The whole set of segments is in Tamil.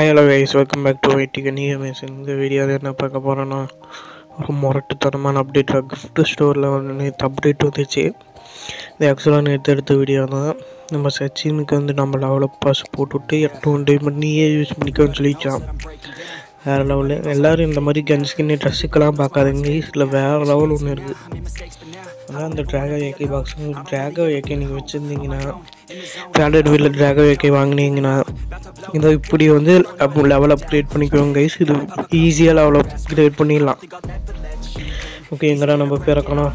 hello guys welcome back to ஐடி நீஸ் இந்த வீடியோவில் என்ன பார்க்க போகிறோன்னா ஒரு முரட்டுத்தனமான அப்டேட் கிஃப்ட் ஸ்டோரில் வந்து நேற்று அப்டேட் வந்துச்சு இது ஆக்சுவலாக நேற்று எடுத்த வீடியோ தான் நம்ம சச்சினுக்கு வந்து நம்ம லெவலில் பாஸ் போட்டுவிட்டு எட்டும் டைமண்ட் நீயே யூஸ் பண்ணிக்கோன்னு சொல்லிச்சான் வேறு லெவலில் எல்லோரும் இந்த மாதிரி கன் ஸ்கின்னு ட்ரெஸ்ஸுக்கெல்லாம் பார்க்காதீங்க இதில் வேறு லெவல் ஒன்று இருக்குது அதான் அந்த Draco AK box Draco AK நீங்கள் வச்சுருந்தீங்கன்னா ஃபேண்டட் வீலில் ட்ராகோ ஏகே வாங்கினீங்கன்னா இதை இப்படி வந்து லெவல் அப்கிரேட் பண்ணிக்குவோங்க கைஸ் இது ஈஸியாக லெவல் அப்கிரேட் பண்ணிடலாம் ஓகே எங்கடா நம்ம பிறக்கணும்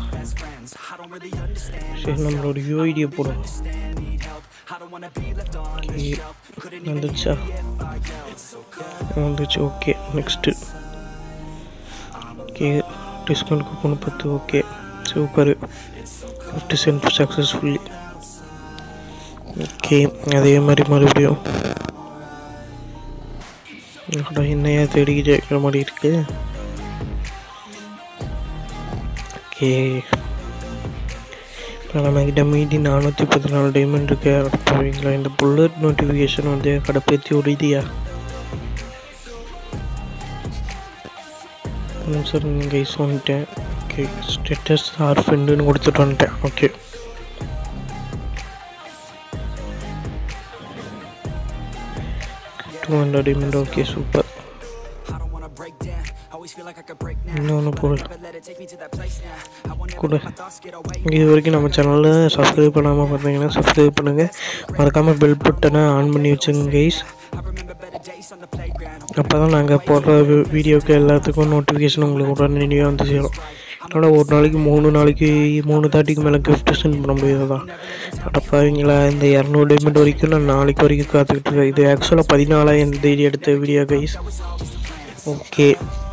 சரி நம்மளோட யூஐடியை போடும் Okay, வந்துச்சா வந்துச்சு okay next okay discount coupon பத்து okay super fifty cent successfully okay அதே மாதிரி மறுபடியும் அட, என்னையா தேடி ஜெயிக்கிற மாதிரி இருக்கு ஓகே நம்மக்கிட்ட மீதி நானூற்றி பதினாலு டைமண்ட் இருக்கு அடுத்தவங்களா இந்த புல்லட் நோட்டிஃபிகேஷன் வந்து கடைப்பேத்தி ஒடிதியா சார் நீங்கள் கைஸ் வந்துட்டேன் ஓகே ஸ்டேட்டஸ் ஆர் ஃப்ரெண்டுன்னு கொடுத்துட்டு வந்துட்டேன் okay two hundred diamond okay super இன்னொன்று போடல கூட இது வரைக்கும் நம்ம சேனலில் சப்ஸ்கிரைப் பண்ணாமல் பார்த்தீங்கன்னா சப்ஸ்கிரைப் பண்ணுங்கள் மறக்காமல் பெல் பட்டனை ஆன் பண்ணி வச்சுங்க கைஸ் அப்போ தான் நாங்கள் போடுற வி- வீடியோக்கு எல்லாத்துக்கும் நோட்டிஃபிகேஷன் உங்களுக்கு உடனடியாக வந்து சேரும் அதோட ஒரு நாளைக்கு மூணு நாளைக்கு மூணு தாட்டிக்கு மேலே கிஃப்ட் சென்ட் பண்ண முடியாதா அடப்பாவீங்களா இந்த இரநூறு டைமண்ட் வரைக்கும் நான் நாளைக்கு வரைக்கும் காத்துக்கிட்டு இருக்கேன் இது ஆக்சுவலாக பதினாலாயிரம் தேதி எடுத்த வீடியோ கைஸ் ஓகே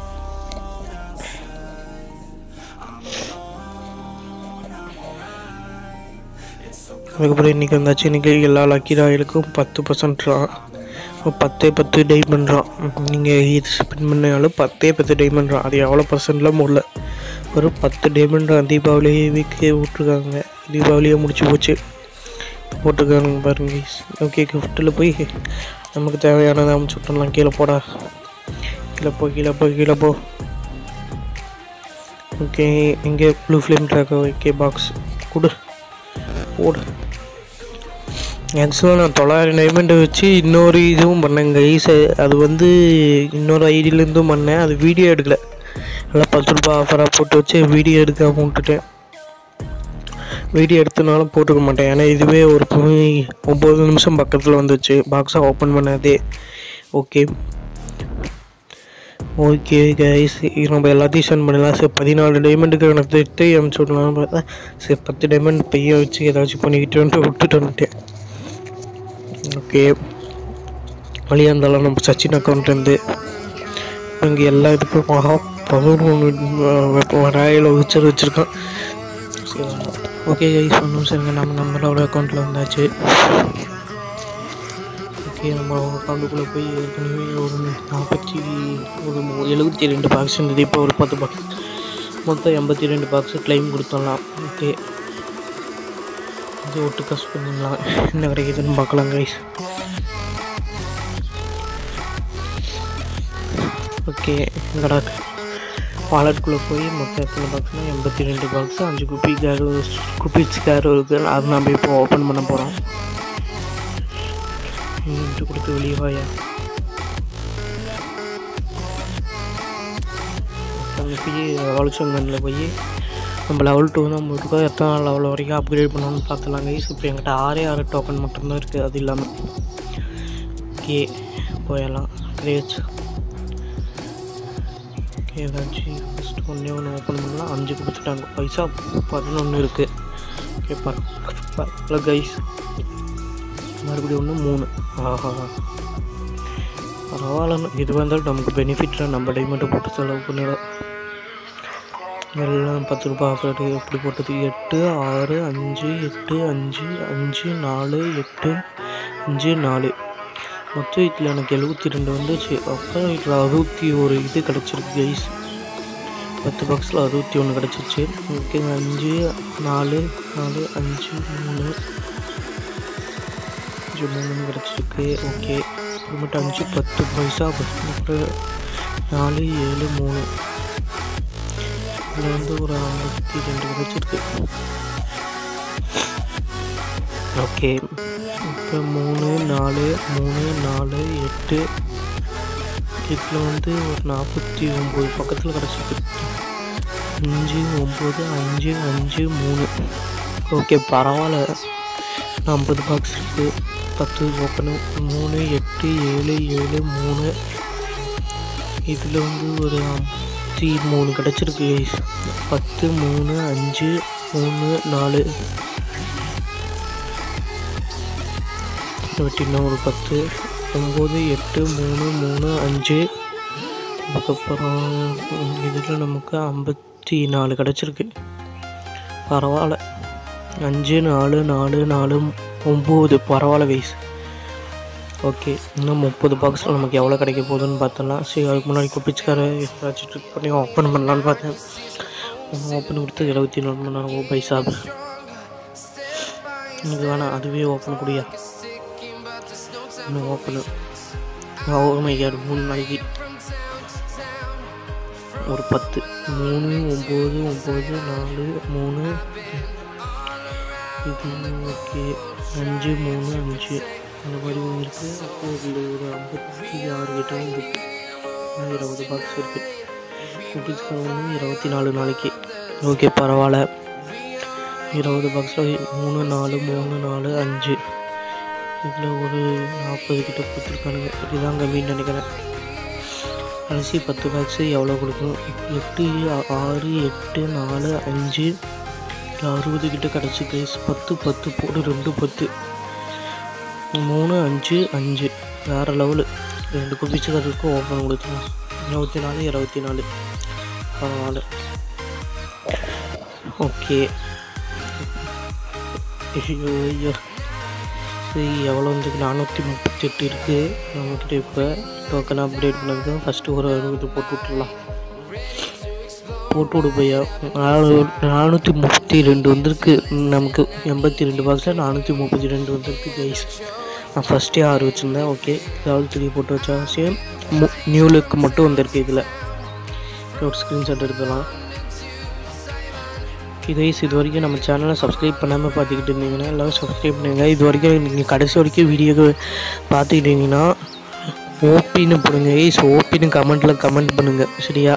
அதுக்கப்புறம் இன்றைக்கி வந்தாச்சு இன்றைக்கி எல்லா லக்கி ராயலுக்கும் பத்து பர்சன்ட்றான் பத்தே பத்து டைமண்ட்றான் நீங்கள் இது ஸ்பின் பண்ணாலும் பத்தே பத்து டைமண்ட்றான் அது எவ்வளோ பர்சன்ட்லாம் முடியல ஒரு பத்து டைமண்ட்றான் தீபாவளி வீக்கே விட்ருக்காங்க தீபாவளியே முடிச்சு போச்சு போட்டிருக்காங்க பாருங்க ஓகே கிஃப்ட்டில் போய் நமக்கு தேவையானதை அமைச்சு விட்டுடலாம் கீழே போடா கீழே போ கீழே போ கீழே போ ஓகே இங்கே blue flame track okay box கொடு போடு ஆக்சுவலாக நான் தொள்ளாயிரம் டைமண்டை வச்சு இன்னொரு இதுவும் பண்ணேன் கைஸ் அது வந்து இன்னொரு ஐடியிலேருந்தும் பண்ணேன் அது வீடியோ எடுக்கல நல்லா பத்து ரூபா ஆஃபராக போட்டு வச்சு வீடியோ எடுக்காம விட்டுட்டேன் வீடியோ எடுத்தனாலும் போட்டுக்க மாட்டேன் ஏன்னா இதுவே ஒரு பு- ஒம்பது நிமிஷம் பக்கத்தில் வந்துச்சு பாக்ஸை ஓப்பன் பண்ணதே ஓகே ஓகே கைஸ் நம்ம எல்லாத்தையும் சென்ட் பண்ணலாம் சரி பதினாலு டைமண்டுக்கு எனக்கு திட்டு அனுப்பிச்சு விடலாம் பார்த்தா சரி பத்து டைமண்ட் பையன் வச்சு ஏதாச்சும் பண்ணிக்கிட்டு விட்டுட்டு வந்துட்டேன் ஓகே வழியாக இருந்தாலும் நம்ம சச்சின் அக்கௌண்ட்லேருந்து இங்கே எல்லா இதுக்கும் மகா பதினொன்று ராயில் வச்சு வச்சுருக்கான் ஓகே கைஸ் ஒன்றும் சரிங்க நம்ம நம்மளோட அக்கௌண்ட்டில் வந்தாச்சு ஓகே நம்ம அக்கௌண்ட்டுக்குள்ளே போய் ஏற்கனவே ஒரு நாற்பத்தி ஒரு எழுபத்தி ரெண்டு பாக்ஸ் இருந்தது இப்போ ஒரு பத்து பாக்ஸ் மொத்தம் எண்பத்தி ரெண்டு பாக்ஸ் கிளைம் கொடுத்துடலாம் ஓகே இது ஒட்டு காசு பண்ணிடலாம் என்ன கிடைக்குதுன்னு பார்க்கலாம் கைஸ் ஓகே எங்கடா வாலெட்டுக்குள்ளே போய் மொத்தம் எத்தனை பாக்ஸ்னால் எண்பத்தி ரெண்டு பாக்ஸ் அஞ்சு குப்பி கேரு குப்பிஸ் கேரு இருக்குது அது நம்ம இப்போ ஓப்பன் பண்ண போகிறோம் இன்ட்டு கொடுத்து வெளியே வாயா அங்கே போய் வளச்சங்கனில் போய் நம்ம லெவல் டூ தான் போட்டுருக்கோம் எத்தனை லெவல் வரைக்கும் அப்கிரேட் பண்ணணும்னு பார்த்துலாம் கைஸ் இப்போ என்கிட்ட ஆறே ஆறு டோக்கன் மட்டும்தான் இருக்குது அது இல்லாமல் ஓகே போயிடலாம் கிரேச் ஓகே ஏதாச்சும் ஃபஸ்ட்டு ஒன்றே ஒன்று ஓப்பன் பண்ணலாம் அஞ்சு கொடுத்துட்டாங்க பைசா பதினொன்று இருக்குது ஓகே பரவாயில்ல கைஸ் மறுபடியும் ஒன்று மூணு ஆஹா பரவாயில்ல இது வந்தாலும் நமக்கு பெனிஃபிட்டில் நம்ம டைமண்ட்டை போட்டு செலவு பண்ணிடும் எல்லாம் பத்து ரூபாய் ஆஃபர் எப்படி போட்டது எட்டு ஆறு அஞ்சு எட்டு அஞ்சு அஞ்சு நாலு எட்டு அஞ்சு நாலு மொத்தம் இதில் எனக்கு எழுபத்தி ரெண்டு வந்துச்சு அப்புறம் இதில் அறுபத்தி ஒரு இது கிடச்சிருக்கு கைஸ் பத்து பாக்ஸில் அறுபத்தி ஒன்று கிடச்சிருச்சு ஓகே அஞ்சு நாலு நாலு அஞ்சு மூணு அஞ்சு மூணு கிடச்சிருக்கு ஓகே அப்புறமேட்டு அஞ்சு பத்து பைசா அப்புறம் நாலு ஏழு மூணு இதில் வந்து ஒரு ஐம்பத்தி ரெண்டு கிடச்சிருக்கு ஓகே இப்போ மூணு நாலு மூணு நாலு எட்டு இதில் வந்து ஒரு நாற்பத்தி ஒம்பது பக்கத்தில் கிடச்சிருக்கு அஞ்சு ஒம்பது அஞ்சு அஞ்சு மூணு ஓகே பரவாயில்ல ஐம்பது பாக்ஸ் இருக்குது பத்து ஓப்பனு மூணு எட்டு ஏழு ஏழு மூணு இதில் வந்து ஒரு ஐம்பத்தி மூணு கிடச்சிருக்கு பத்து மூணு அஞ்சு மூணு நாலு வெட்டி இன்னும் ஒரு பத்து ஒம்பது எட்டு மூணு மூணு அஞ்சு அதுக்கப்புறம் இதில் நமக்கு ஐம்பத்தி நாலு கிடச்சிருக்கு பரவாயில்ல அஞ்சு நாலு நாலு நாலு ஒம்பது பரவாயில்ல வயசு ஓகே இன்னும் முப்பது பாக்ஸில் நமக்கு எவ்வளோ கிடைக்க போகுதுன்னு பார்த்தோம்னா சரி அதுக்கு முன்னாடி குப்பிச்சுக்கார ஏதாச்சும் ட்ரிக் பண்ணி ஓப்பன் பண்ணலான்னு பார்த்தேன் ஓப்பன் கொடுத்து இருபத்தி நாலு மணி நேரம் பைசா இது வேணாம் அதுவே ஓப்பன் கூடியா இன்னும் ஓப்பனு ஓமையார் மூணு நாளைக்கு ஒரு பத்து மூணு ஒம்பது ஒம்பது நாலு மூணு இது ஓகே அஞ்சு மூணு அஞ்சு அந்த மாதிரி ஒன்று இருக்குது அப்போ இதில் ஒரு ஐம்பத்தி ஆறு கிட்ட இருக்குது இன்னும் இருபது பாக்ஸ் இருக்குது குட்டீஸ்க்கு ஒன்று இருபத்தி நாலு நாளைக்கு ஓகே பரவாயில்ல இருபது பாக்ஸில் மூணு நாலு மூணு நாலு அஞ்சு இதில் ஒரு நாற்பது கிட்ட கொடுத்துருக்கானுங்க இதுதான் கம்மின்னு நினைக்கிறேன் கடைசி பத்து பாக்ஸு எவ்வளோ கொடுக்கும் எட்டு ஆறு எட்டு நாலு அஞ்சு அறுபது கிட்ட கிடச்சி கைஸ் பத்து பத்து போடு ரெண்டு பத்து மூணு அஞ்சு அஞ்சு வேறு லெவலு ரெண்டு குப்பிச்சுக்காரருக்கும் ஓப்பன் கொடுத்துருவோம் இருபத்தி நாலு இருபத்தி நாலு பரவாயில்ல ஓகே ஐயோ ஐயோ சரி எவ்வளோ வந்து நானூற்றி முப்பத்தெட்டு இருக்குது நம்மக்கிட்ட இப்போ டோக்கன் அப்டேட் பண்ணதுக்கு ஃபஸ்ட்டு ஒரு அறுபது போட்டு விட்டுடலாம் போட்டு விடு பையா நானூ நானூற்றி முப்பத்தி ரெண்டு வந்திருக்கு நமக்கு எண்பத்தி ரெண்டு பாக்ஸில் நானூற்றி முப்பத்தி ரெண்டு வந்திருக்கு கைஸ் நான் ஃபஸ்ட்டே ஆறு வச்சுருந்தேன் ஓகே லெவல் த்ரீ போட்டு வச்சா சேம் நியூ லுக் மட்டும் வந்திருக்கு இதில் ஒரு ஸ்க்ரீன்ஷாட் எடுக்கலாம் கைஸ் இது வரைக்கும் நம்ம சேனலை சப்ஸ்கிரைப் பண்ணாமல் பார்த்துக்கிட்டு இருந்தீங்கன்னா எல்லோரும் சப்ஸ்கிரைப் பண்ணுங்க இது வரைக்கும் நீங்கள் கடைசி வரைக்கும் வீடியோ பார்த்துக்கிட்டு இருந்தீங்கன்னா ஓபின்னு போடுங்க கைஸ் ஓபின்னு கமெண்ட்டில் கமெண்ட் பண்ணுங்கள் சரியா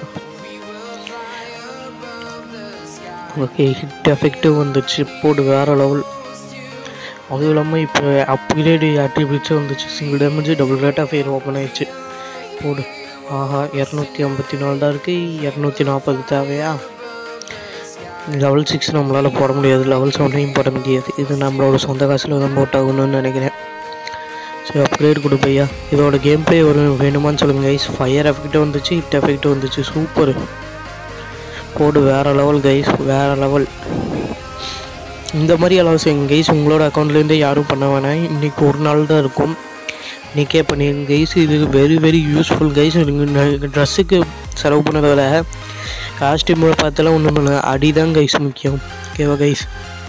ஓகே ஹிட் எஃபெக்டிவ் வந்துச்சு போடு வேறு லெவல் அதுவும் இல்லாமல் இப்போ அப்கிரேடு ஆட்ரிபியூட்ஸும் வந்துச்சு single damage double rate of fire open ஆயிடுச்சு போடு ஆஹா இரநூத்தி ஐம்பத்தி நாலு தான் இருக்குது இரநூத்தி நாற்பது தேவையா லெவல் சிக்ஸ் நம்மளால் போட முடியாது லெவல் செவனையும் போட முடியாது இது நம்மளோட சொந்த காசில் தான் போட்டாகணும்னு நினைக்கிறேன் சரி அப்கிரேட் கொடு பையா இதோட கேம் ப்ளே ஒரு வேணுமான்னு சொல்லுங்கள் கைஸ் ஃபயர் எஃபெக்ட்டும் வந்துச்சு ஹிட் எஃபெக்ட்டும் வந்துச்சு சூப்பர் போடு வேறு லெவல் கைஸ் வேறு லெவல் இந்த மாதிரி அலவன்ஸ் எங்கள் கைஸ் உங்களோட அக்கௌண்ட்லேருந்தே யாரும் பண்ண வேணாம் இன்றைக்கி ஒரு நாள் தான் இருக்கும் இன்றைக்கே பண்ணிடுங்க கைஸ் இது வெரி வெரி யூஸ்ஃபுல் கைஸ் ட்ரெஸ்ஸுக்கு செலவு பண்ணதை விட காஸ்டியூமில் பார்த்தாலும் ஒன்றும் பண்ண அடி தான் கைஸ் முக்கியம் ஓகேவா கைஸ்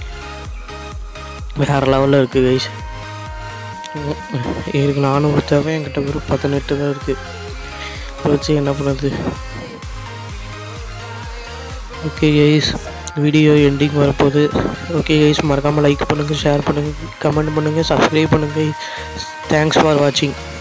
வேறு லெவலில் இருக்குது கைஸ் எனக்கு நானூறு தேவை என்கிட்ட வெறும் பதினெட்டு தான் இருக்குது வச்சு என்ன பண்ணுறது ஓகே கைஸ் வீடியோ எண்டிங் வரப்போகுது ஓகே கைஸ் மறக்காமல் லைக் பண்ணுங்கள் ஷேர் பண்ணுங்கள் கமெண்ட் பண்ணுங்கள் சப்ஸ்கிரைப் பண்ணுங்கள் தேங்க்ஸ் ஃபார் வாட்சிங்